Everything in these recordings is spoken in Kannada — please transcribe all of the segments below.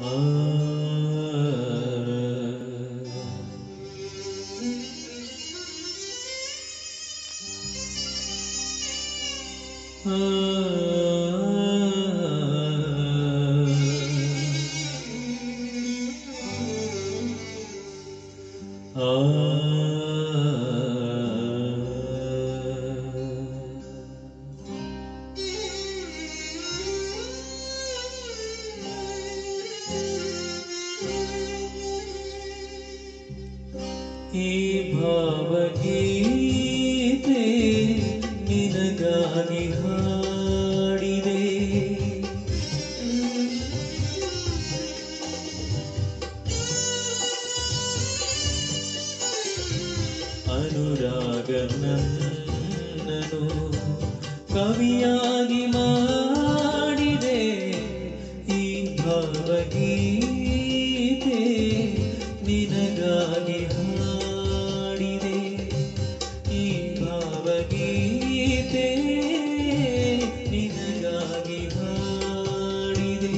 ಈ ಭಾವಗೀತೆ ನಿನಗಾಗಿ ಹಾಡಿದೆ ಅನುರಾಗ ನನ್ನನು ಕವಿಯಾಗಿ ಮಾಡಿದೆ ಈ ಭಾವಗೀತೆ ನಿನಗಾಗಿ ಹಾಡಿದೆ ಈ ಭಾವಗೀತೆ ನಿನಗಾಗಿ ಹಾಡಿದೆ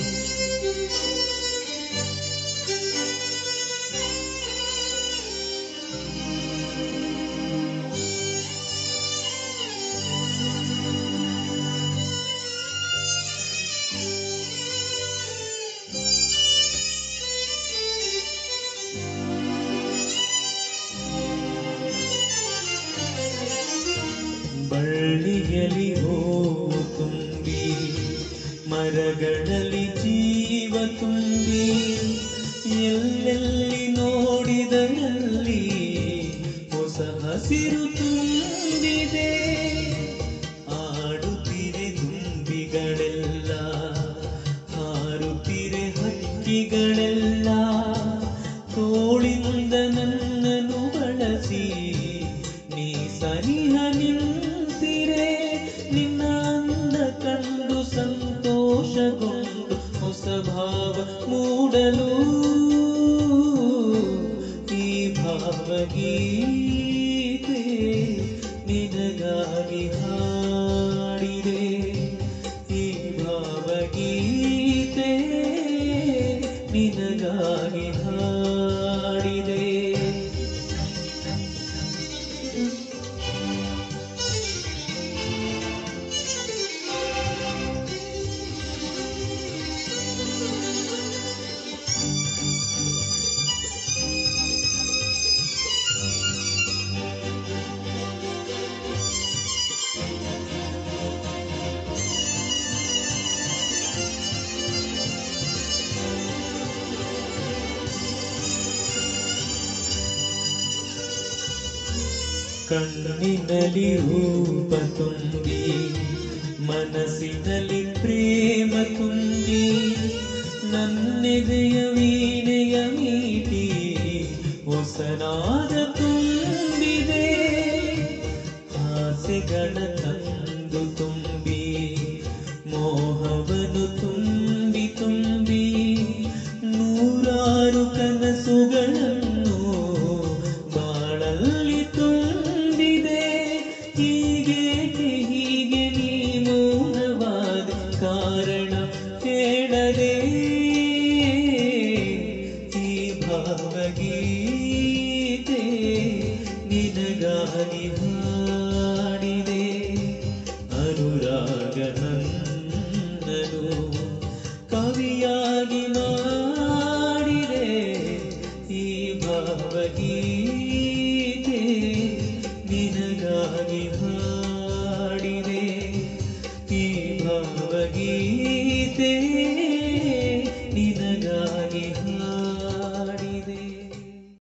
ಬಳ್ಳಿಯಲ್ಲಿ ಹೂವು ತುಂಬಿ ಮರಗಳಲ್ಲಿ ಜೀವ ತುಂಬಿ ಎಲ್ಲೆಲ್ಲಿ ನೋಡಿದರಲ್ಲಿ ಹೊಸ ಹಸಿರು ತುಂಬಿದೆ ಆಡುತ್ತಿರೆ ತುಂಬಿಗಳೆಲ್ಲ ಹಾರುತ್ತಿರೆ ಹಕ್ಕಿಗಳೆಲ್ಲ ತೋಳಿಂದ ನನ್ನನ್ನು ಬಳಸಿ ನೀ ಸನಿಹ ನಿಂತಿರೆ ನಿನ್ನ ಅಂದ ಕಂಡು ಸಂತೋಷಗೊಂಡು ಹೊಸ ಭಾವ ಮೂಡಲು ಈ ಭಾವಗೀತೆ ನಿನಗಾಗಿ ಹಾಡಿದೆ ಈ ಭಾವಗೀತೆ ನಿನಗಾಗಿ ಹಾಡಿದೆ ಕಣ್ಣಿನಲ್ಲಿ ರೂಪ ತುಂಬಿ ಮನಸ್ಸಿನಲ್ಲಿ ಪ್ರೇಮ ತುಂಬಿ ನನ್ನೆದೆಯ ವೀಣೆಯ ಮೀಟಿ ಹೊಸನಾದ ತುಂಬಿದೆ ಆಸೆಗಳ ತಂದ